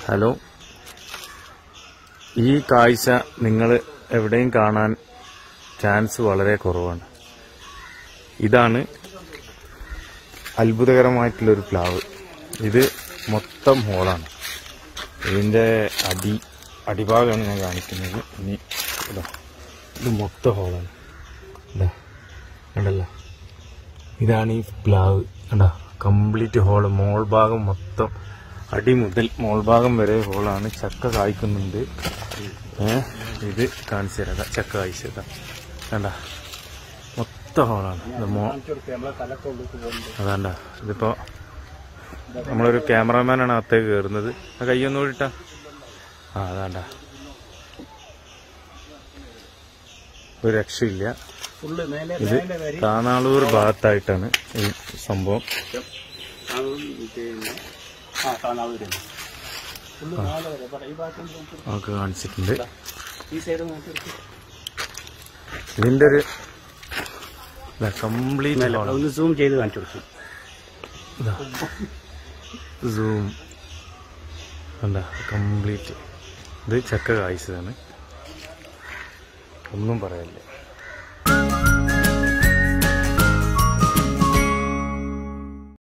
hello ഈ കാഴ്ച നിങ്ങൾ എവിടെയും കാണാൻ ചാൻസ് വളരെ കുറവാണ് ഇതാണ് അത്ഭുതകരമായിട്ടുള്ളൊരു പ്ലാവ് ഇത് മൊത്തം ഹോളാണ് ഇതിന്റെ അടി അടിഭാഗമാണ് ഞാൻ കാണിക്കുന്നത് ഇനി ഇതാ ഇത് മൊത്തം ഹോളാണ് ഇതാ കണ്ടല്ലോ ഇതാണ് ഈ പ്ലാവ് കണ്ടാ കംപ്ലീറ്റ് ഹോള് മോൾ ഭാഗം മൊത്തം അടി മുതൽ മോൾ ഭാഗം വരെ ഹോളാണ് ചക്ക കായ്ക്കുന്നുണ്ട് ഏ ഇത് കാണിച്ചു തരാം ദാ ചക്ക കായ്ച്ചതാ കണ്ട മൊത്തം ഹോളാണ് ഇത് മോ അതാണ്ട ഇതിപ്പോ നമ്മളൊരു ക്യാമറാമാനാണ് അകത്തേക്ക് കയറുന്നത് ആ കൈയൊന്നും കൂടിട്ടാ ആ അതാണ്ട ഒരു രക്ഷയില്ല ഫുള്ള് മേലെ ഇത് താനാളൂർ ഭാഗത്തായിട്ടാണ് ഈ സംഭവം പിന്നെ ആ കാണാവൂര് ഫുള്ള് മേലെ വരെ ഇവിടെ ഈ ഭാഗത്ത് നമുക്ക് കാണിച്ചിട്ടുണ്ട് ഈ സൈഡ് നോക്കി ഇതിന്റെ ഒരു കംപ്ലീറ്റ് ഒന്ന് സൂം ചെയ്ത് കാണിച്ചു കൊടുക്കും സൂം കണ്ട കംപ്ലീറ്റ് ഇത് ചക്ക കായ്ച്ചതാണ് ഒന്നും പറയാനില്ല